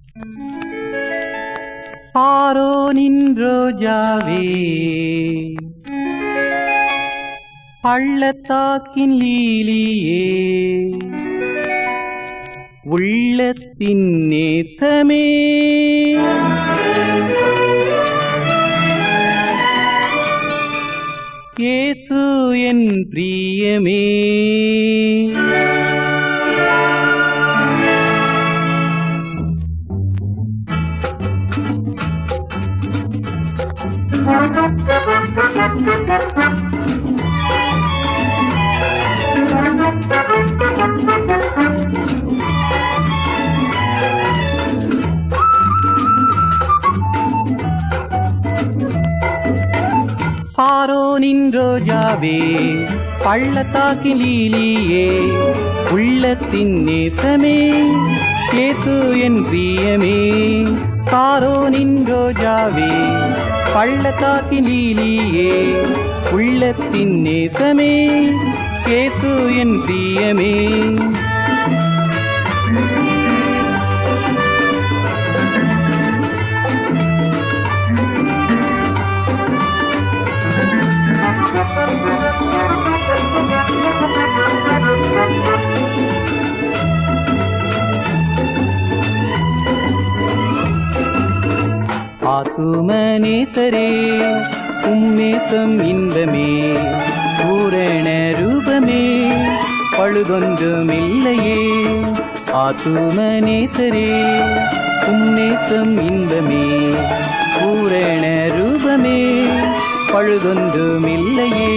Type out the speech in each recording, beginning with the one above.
சாரோனின் ரோஜாவே பள்ளத்தாக்கின் லீலியே உள்ளத்தின் நேசமே இயேசு என் பிரியமே சாரோனின் ரோஜாவே பள்ளத்தாக்கின் லீலியே உள்ளத்தின் நேசமே இயேசு என் பிரியமே சாரோனின் ரோஜாவே பள்ளத்தாக்கின் லீலியே உள்ளத்தின் நேசமே இயேசு என் பிரியமே ஆத்துமனேசரே உம்மேசம் இன்பமே பூரண ரூபமே பழுதொன்றுமில்லையே ஆத்துமனேசரே உம்மேசம் இன்பமே பூரண ரூபமே பழுதொன்றுமில்லையே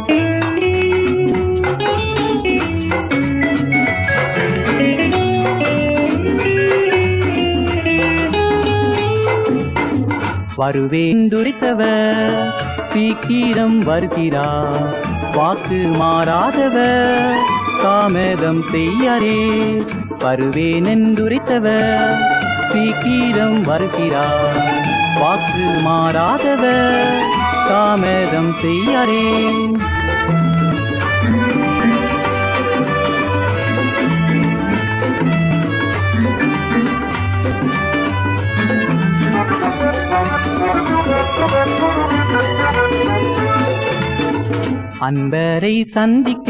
வருவேன் துரித்தவர் சீக்கிரம் வருகிறார் வாக்கு மாறாதவர் தாமதம் செய்யாரே வருவேன் என்றுரைத்தவர் சீக்கிரம் வருகிறார் வாக்கு மாறாதவர் தாமதம் செய்யாரே அன்பரை சந்திக்க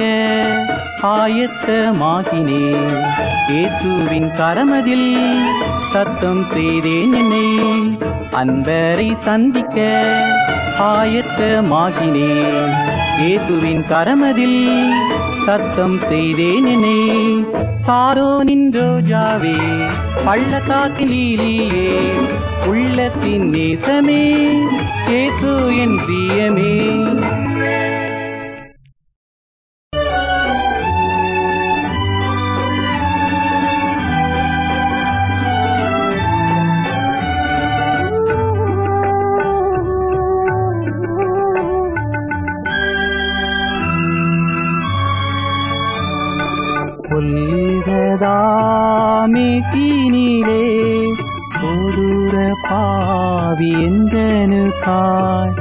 ஆயத்தமாகினேன் இயேசுவின் கரமதில் சத்தம் செய்தேன் என்னை அன்பரை சந்திக்க ஆயத்தமாகினேன் இயேசுவின் கரமதில் சத்தம் செய்தேன் என்னை சாரோனின் ரோஜாவே பள்ளத்தாக்கின் லீலியே உள்ளத்தின் நேசமே இயேசு என் பிரியமே கொல்கதாமேட்டினிலே கொடூர பாவி எந்தனுக்காய்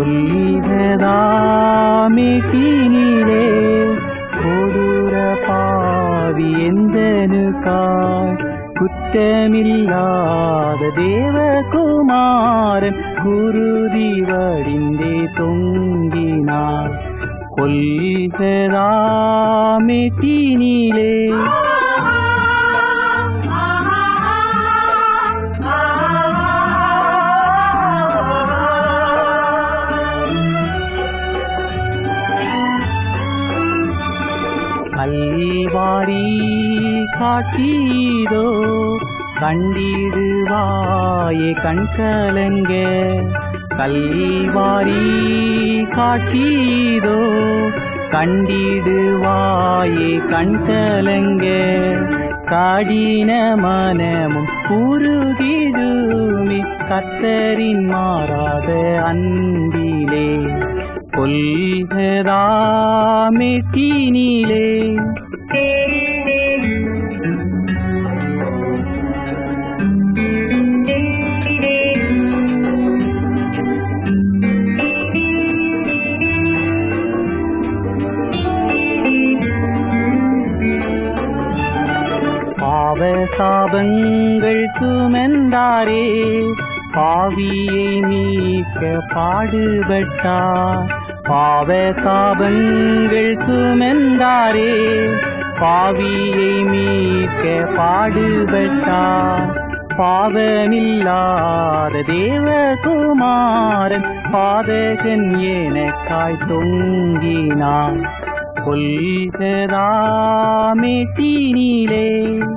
கொல்கதாமேட்டினிலே கொடூர பாவி எந்தனுக்காய் குற்றமில்லாத தேவகுமாரன் குருதி வடிந்தே தொங்கினார் கொல்கதாமேட்டினிலே கல்வாரி காட்டீதோ கண்டிடுவாயே கண்கலங்க கல்வாரி காட்டீதோ கண்டிடுவாயே கண்கலங்க காடின மனமும் உருகிடுமே கத்தரின் மாறாத அன்பிலே கொல்கதாமெட்டினிலே பாவ சாபங்கள் பாவங்கள் சுமந்தாரே பாவியை நீக்க பாடுபட்டார் பாவ சாபங்கள் சுமந்தாரே பாவியை மீட்க பாடுபட்டார் பாவமில்லாத தேவகுமாரன் பாதகன் எனக்காய் தொங்கினான் கொல்கதாமே தீனிலே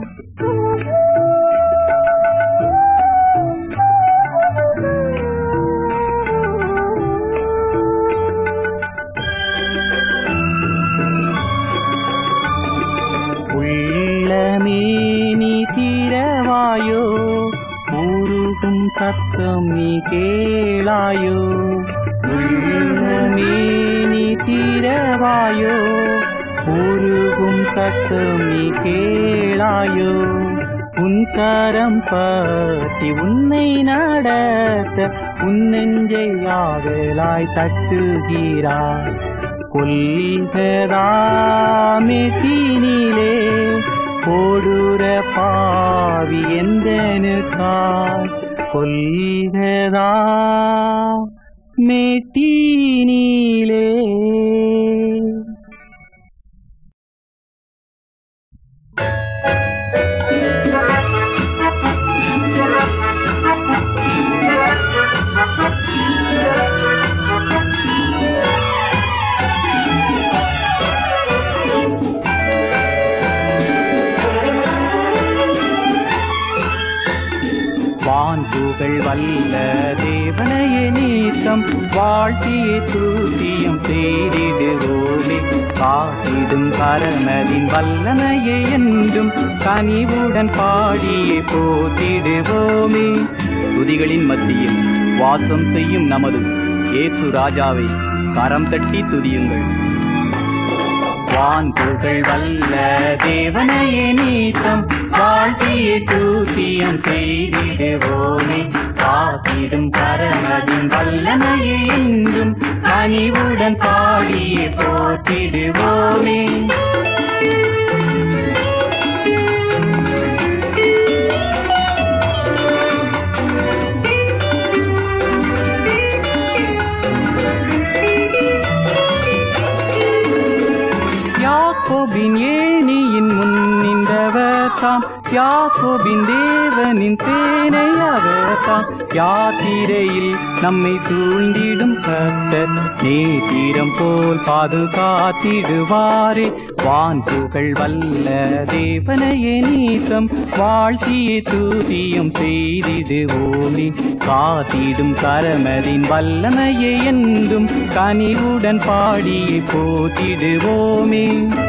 உள்ளமே நீ தீரவாயோ உருகும் சத்தம் நீ கேளாயோ உள்ளமே நீ தீரவாயோ உருகும் சத்தம் நீ கேளாயோ உன் கரம் பற்றி உன்னை நடத்த உன் நெஞ்சை ஆவலாய் தட்டுகிறாய் கொல்கதாமே தீனிலே போடுற பாவி எந்தனுக்காய் கொல்கதா மேட்டீனிலே வான்புகள் வல்ல தேவனையே நீத்தம் வாழ்த்தியே தூத்தியம் செய்திடுவோமே காத்திடும் பரமரின் வல்லமையே என்றும் கனிவுடன் பாடியே போத்திடுவோமே துதிகளின் மத்தியில் வாசம் செய்யும் நமது இயேசு ராஜாவை கரம் தட்டி துதியுங்கள் வான்புகள் வல்ல தேவனையே நீத்தம் வாழ்த்தியே தூத்தியம் செய்திடுவோமே காத்திடும் பரமதின் வல்லமையே என்றும் கனிவுடன் பாடியே போற்றிடுவோமே யாக்கோபின் ஏணியின் முன் நின்றவர் தாம் யாக்கோபின் தேவனின் சேனை அவர் தாம் யாத்திரையில் நம்மை சூழ்ந்திடும் கர்த்தர் நேத்திரம் போல் பாதுகாத்திடுவாரே வான் புகழ் வல்ல தேவனையே நீத்தம் வாழ்த்தியே தூதியம் செய்திடுவோமே காத்திடும் கரமதின் வல்லமையே என்றும் கனிவுடன் பாடியே போத்திடுவோமே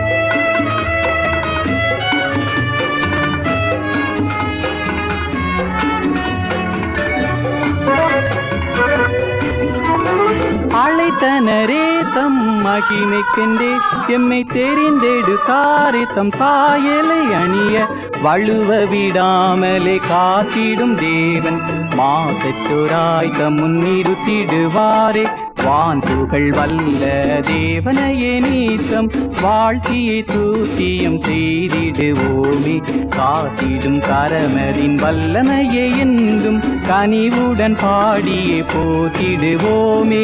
அழைத்தனரே தம் மகிமைக்கென்றே எம்மை தெரிந்தெடுத்தாரே தம் சாயலை அணிய வழுவ விடாமலே காத்திடும் தேவன் மாசற்றோராய் தம் முன்னிறுத்திடுவாரே வான் புகழ் வல்ல தேவனையே நீத்தம் வாழ்த்தியை தூத்தியம் செய்திடுவோமே காத்திடும் கரமரின் வல்லமையே என்றும் கனிவுடன் பாடியே போத்திடுவோமே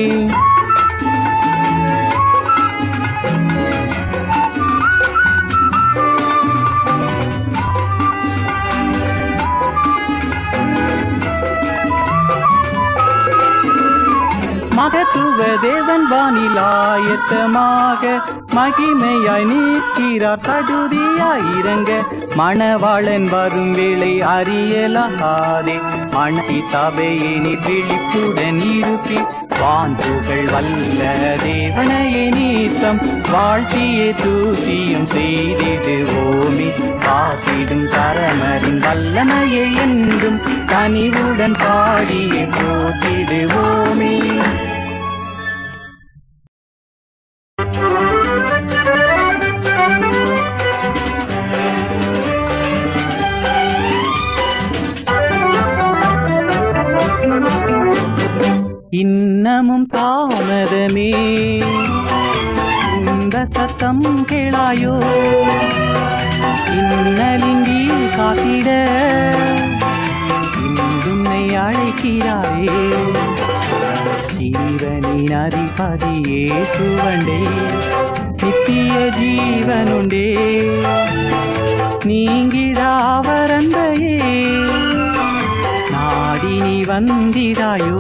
மகத்துவ தேவன் வானில் ஆயத்தமாக மகிமையாய் நிற்கிறார் சடுதியாய் இறங்க மணவாளன் வரும் வேளை அறியலாதே மணி சபையை நீ விழிப்புடன் இருப்பி வான்புகள் வல்ல தேவனையே நீத்தம் வாழ்த்தியே தூத்தியம் செய்திடுவோமே காத்திடும் கரமரின் வல்லமையை என்றும் கனிவுடன் பாடியே போற்றிடுவோமே இன்னமும் தாமதமே உன் அந்த சத்தம் கேளாயோ இன்னலின்றி காத்திட இன்றுன்னை அழைக்கிறாரே ஜீவனின் அதிபதியே சுவண்டே நித்திய ஜீவனுண்டே நீங்கிடாவரந்தையே நாடி நீ வந்திடாயோ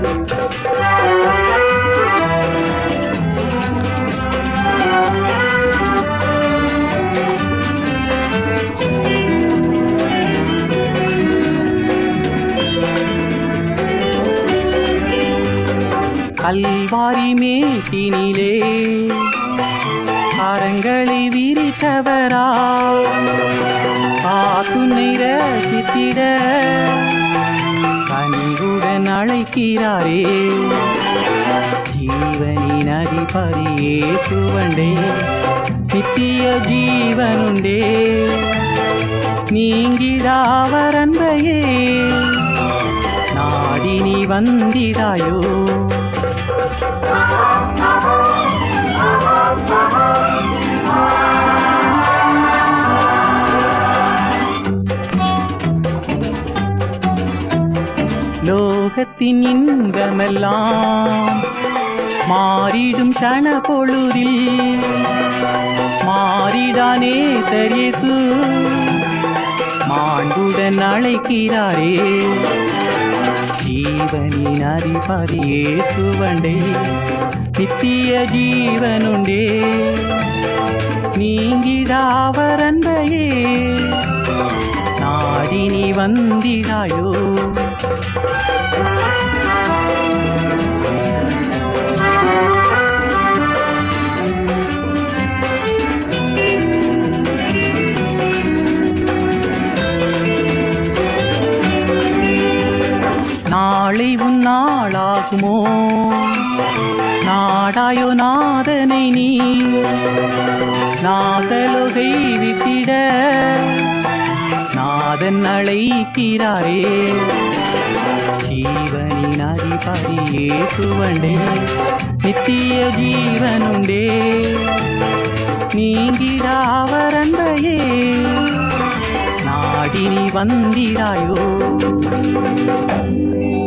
கல்வாரி மேட்டினிலே கரங்களை விரித்தவரா காத்துனை ரசித்திட கனிவுடன் அழைக்கிறாரே ஜீவனின் அதிபதியே சுவண்டே நித்திய ஜீவனுண்டே நீங்கிடாவரந்தையே நாடி நீ வந்திடாயோ லோகத்தின் இன்பமெல்லாம் மாறிடும் கண பொழுதில் மாறிடானே சரியசு மாண்புடன் அழைக்கிறாரே ஜீவனின் அதிபதியே சுவண்டே நித்திய ஜீவனுண்டே நீங்கிடாவரந்தையே நாடி நீ வந்திடாயோ நாளை உன் நாளாகுமோ நாடாயோ நாதனை நீ நாதலொகை விட்டிட நாதன் அழைக்கிறாரே ஜீவனின் அதிபதியே சுவண்டே நித்திய ஜீவனுண்டே நீங்கிடாவரந்தையே நாடி நீ வந்திடாயோ